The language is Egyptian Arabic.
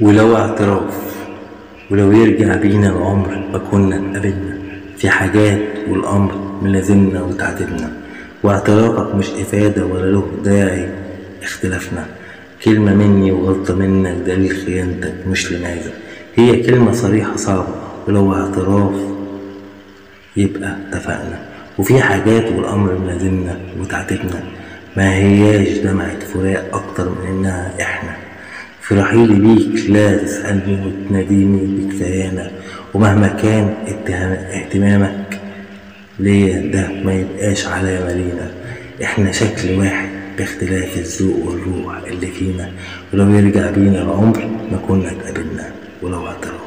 ولو اعتراف ولو يرجع بينا العمر ما كنا اتقابلنا في حاجات والأمر ملازمنا وتعاتبنا واعترافك مش إفادة ولا له داعي اختلافنا كلمة مني وغلطة منك دليل خيانتك مش لماذا هي كلمة صريحة صعبة ولو اعتراف يبقى اتفقنا وفي حاجات والأمر ملازمنا وتعاتبنا ما هياش دمعة فراق أكتر من إنها إحنا في رحيلي بيك لا تسألني وتناديني بكفايانا ومهما كان اتهام اهتمامك ليا ده ما يبقاش علامة لينا احنا شكل واحد باختلاف الذوق والروح اللي فينا ولو يرجع بينا العمر ما كنا اتقابلنا ولو اعترف